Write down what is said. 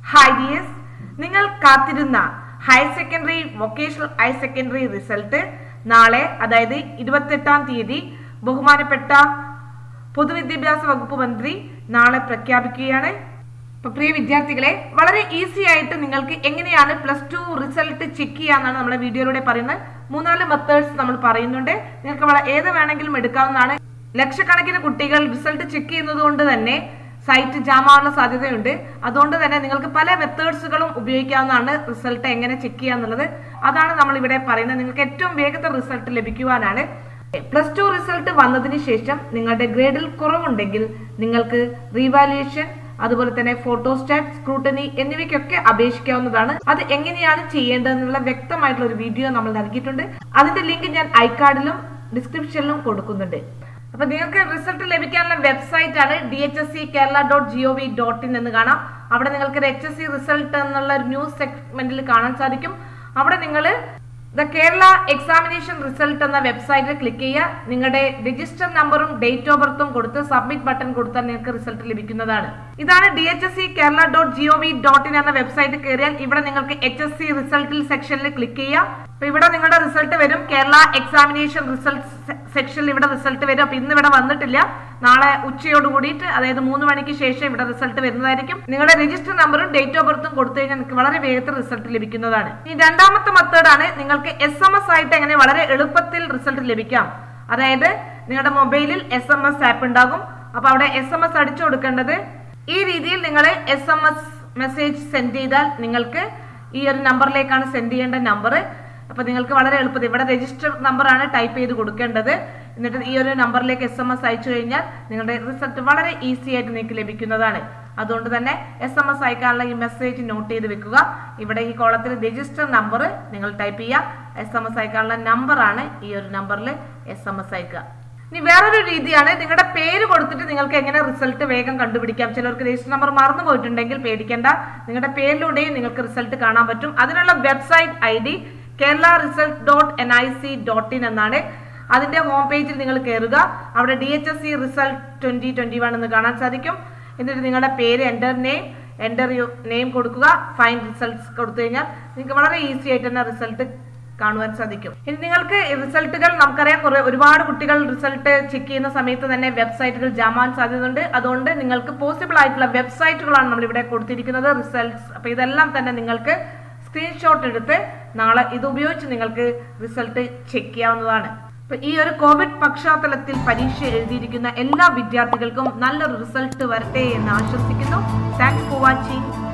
hi dears നിങ്ങൾ കാത്തിരുന്ന higher secondary vocational higher secondary result നാളെ അതായത് ഇരുപത്തെട്ടാം തീയതി ബഹുമാനപ്പെട്ട പൊതുവിദ്യാഭ്യാസ വകുപ്പ് മന്ത്രി നാളെ പ്രഖ്യാപിക്കുകയാണ് അപ്പൊ പ്രിയ വിദ്യാർത്ഥികളെ വളരെ ഈസി ആയിട്ട് നിങ്ങൾക്ക് എങ്ങനെയാണ് പ്ലസ് ടു റിസൾട്ട് ചെക്ക് ചെയ്യാന്നാണ് നമ്മളെ വീഡിയോയിലൂടെ പറയുന്നത് മൂന്നാല് മെത്തേഡ്സ് നമ്മൾ പറയുന്നുണ്ട് നിങ്ങൾക്ക് വള- ഏത് വേണമെങ്കിലും എടുക്കാവുന്നതാണ് ലക്ഷക്കണക്കിന് കുട്ടികൾ റിസൾട്ട് ചെക്ക് ചെയ്യുന്നത് കൊണ്ട് തന്നെ സൈറ്റ് ജാമാനുള്ള സാധ്യതയുണ്ട് അതുകൊണ്ട് തന്നെ നിങ്ങൾക്ക് പല മെത്തേഡ്സുകളും ഉപയോഗിക്കാവുന്നതാണ് റിസൾട്ട് എങ്ങനെ ചെക്ക് ചെയ്യാന്നുള്ളത് അതാണ് നമ്മൾ ഇവിടെ പറയുന്നത് നിങ്ങൾക്ക് ഏറ്റവും വേഗത്തിൽ റിസൾട്ട് ലഭിക്കുവാനാണ് പ്ലസ് ടു റിസൾട്ട് വന്നതിന് ശേഷം നിങ്ങളുടെ ഗ്രേഡിൽ കുറവുണ്ടെങ്കിൽ നിങ്ങൾക്ക് റീവാലുവേഷൻ അതുപോലെ തന്നെ ഫോട്ടോസ്റ്റാറ്റ് സ്ക്രൂട്ടനി എന്നിവയ്ക്കൊക്കെ അപേക്ഷിക്കാവുന്നതാണ് അത് എങ്ങനെയാണ് ചെയ്യേണ്ടതെന്നുള്ള വ്യക്തമായിട്ടുള്ള ഒരു വീഡിയോ നമ്മൾ നൽകിയിട്ടുണ്ട് അതിന്റെ ലിങ്ക് ഞാൻ ഐക്കാർഡിലും ഡിസ്ക്രിപ്ഷനിലും കൊടുക്കുന്നുണ്ട് അപ്പൊ നിങ്ങൾക്ക് റിസൾട്ട് ലഭിക്കാനുള്ള വെബ്സൈറ്റ് ആണ് D H S C Kerala dot G O V dot in എന്ന് കാണാം അവിടെ നിങ്ങൾക്ക് എച്ച് എസ് സി റിസൾട്ട് എന്നുള്ള ഒരു ന്യൂസ് സെഗ്മെന്റിൽ കാണാൻ സാധിക്കും അവിടെ നിങ്ങൾ ദ കേരള എക്സാമിനേഷൻ റിസൾട്ട് എന്ന വെബ്സൈറ്റിൽ ക്ലിക്ക് ചെയ്യുക നിങ്ങളുടെ രജിസ്റ്റർ നമ്പറും ഡേറ്റ് ഓഫ് ബർത്തും കൊടുത്ത് സബ്മിറ്റ് ബട്ടൺ കൊടുത്താൽ നിങ്ങൾക്ക് റിസൾട്ട് ലഭിക്കുന്നതാണ് ഇതാണ് D H S C Kerala dot G O V dot in എന്ന വെബ്സൈറ്റ് കയറിയാൽ ഇവിടെ നിങ്ങൾക്ക് എച്ച് എസ് സി റിസൾട്ടിൽ സെക്ഷനിൽ ക്ലിക്ക് ചെയ്യാം അപ്പൊ ഇവിടെ നിങ്ങളുടെ റിസൾട്ട് വരും കേരള എക്സാമിനേഷൻ റിസൾട്ട് സെക്ഷനിൽ ഇവിടെ റിസൾട്ട് വരും അപ്പൊ ഇന്ന് ഇവിടെ വന്നിട്ടില്ല നാളെ ഉച്ചയോട് കൂടിയിട്ട് അതായത് മൂന്ന് മണിക്ക് ശേഷം ഇവിടെ റിസൾട്ട് വരുന്നതായിരിക്കും നിങ്ങളുടെ രജിസ്റ്റർ നമ്പറും ഡേറ്റ് ഓഫ് ബർത്തും കൊടുത്തു കഴിഞ്ഞാൽ നിങ്ങൾക്ക് വളരെ വേഗത്തിൽ റിസൾട്ട് ലഭിക്കുന്നതാണ് ഈ രണ്ടാമത്തെ മെത്തേഡ് ആണ് നിങ്ങൾക്ക് എസ് എം എസ് ആയിട്ട് എങ്ങനെ വളരെ എളുപ്പത്തിൽ റിസൾട്ട് ലഭിക്കാം അതായത് നിങ്ങളുടെ മൊബൈലിൽ എസ് എം എസ് ആപ്പ് ഉണ്ടാകും അപ്പൊ അവിടെ എസ് എം എസ് അടിച്ചു കൊടുക്കേണ്ടത് ഈ രീതിയിൽ നിങ്ങൾ S M S message send ചെയ്താൽ നിങ്ങൾക്ക് ഈ ഒരു നമ്പറിലേക്കാണ് സെൻഡ് ചെയ്യേണ്ട നമ്പർ അപ്പൊ നിങ്ങൾക്ക് വളരെ എളുപ്പത്തിൽ ഇവിടെ രജിസ്റ്റർ നമ്പറാണ് ടൈപ്പ് ചെയ്ത് കൊടുക്കേണ്ടത് എന്നിട്ട് ഈ ഒരു നമ്പറിലേക്ക് എസ് എം എസ് അയച്ചു കഴിഞ്ഞാൽ നിങ്ങളുടെ റിസൾട്ട് വളരെ ഈസി ആയിട്ട് നിങ്ങൾക്ക് ലഭിക്കുന്നതാണ് അതുകൊണ്ട് തന്നെ എസ് എം എസ് അയക്കാനുള്ള ഈ മെസ്സേജ് നോട്ട് ചെയ്ത് വെക്കുക ഇവിടെ ഈ കോളത്തിൽ രജിസ്റ്റർ നമ്പർ നിങ്ങൾ ടൈപ്പ് ചെയ്യുക എസ് എം എസ് അയക്കാനുള്ള നമ്പറാണ് ഈ ഒരു നമ്പറിൽ എസ് എം എസ് അയക്കുക ഇനി വേറൊരു രീതിയാണ് നിങ്ങളുടെ പേര് കൊടുത്തിട്ട് നിങ്ങൾക്ക് എങ്ങനെ റിസൾട്ട് വേഗം കണ്ടുപിടിക്കാം ചിലർക്ക് രജിസ്റ്റർ നമ്പർ മറന്നു പോയിട്ടുണ്ടെങ്കിൽ പേടിക്കേണ്ട നിങ്ങളുടെ പേരിലൂടെയും നിങ്ങൾക്ക് റിസൾട്ട് കാണാൻ പറ്റും അതിനുള്ള website I D Kerala result dot N I C dot in എന്നാണ് അതിന്റെ ഹോം പേജിൽ നിങ്ങൾ കയറുക അവിടെ D H S C result twenty twenty one എന്ന് കാണാൻ സാധിക്കും എന്നിട്ട് നിങ്ങളുടെ പേര് എൻ്റർ നെയിം എൻ്റർ നെയിം കൊടുക്കുക ഫൈൻ റിസൾട്ട്സ് കൊടുത്തു കഴിഞ്ഞാൽ നിങ്ങൾക്ക് വളരെ ഈസി ആയിട്ട് തന്നെ റിസൾട്ട് കാണുവാൻ സാധിക്കും ഇനി നിങ്ങൾക്ക് റിസൾട്ടുകൾ നമുക്കറിയാം കുറെ ഒരുപാട് കുട്ടികൾ റിസൾട്ട് ചെക്ക് ചെയ്യുന്ന സമയത്ത് തന്നെ വെബ്സൈറ്റുകൾ ജാമാൻ സാധ്യതയുണ്ട് അതുകൊണ്ട് നിങ്ങൾക്ക് പോസിബിൾ ആയിട്ടുള്ള വെബ്സൈറ്റുകളാണ് നമ്മൾ ഇവിടെ കൊടുത്തിരിക്കുന്നത് റിസൾട്ട്സ് അപ്പൊ ഇതെല്ലാം തന്നെ നിങ്ങൾക്ക് സ്ക്രീൻഷോട്ട് എടുത്ത് നാളെ ഇത് ഉപയോഗിച്ച് നിങ്ങൾക്ക് റിസൾട്ട് ചെക്ക് ചെയ്യാവുന്നതാണ് അപ്പൊ ഈ ഒരു കോവിഡ് പശ്ചാത്തലത്തിൽ പരീക്ഷ എഴുതിയിരിക്കുന്ന എല്ലാ വിദ്യാർത്ഥികൾക്കും നല്ലൊരു റിസൾട്ട് വരട്ടെ എന്ന് ആശംസിക്കുന്നു താങ്ക്സ് ഫോർ വാച്ചിങ്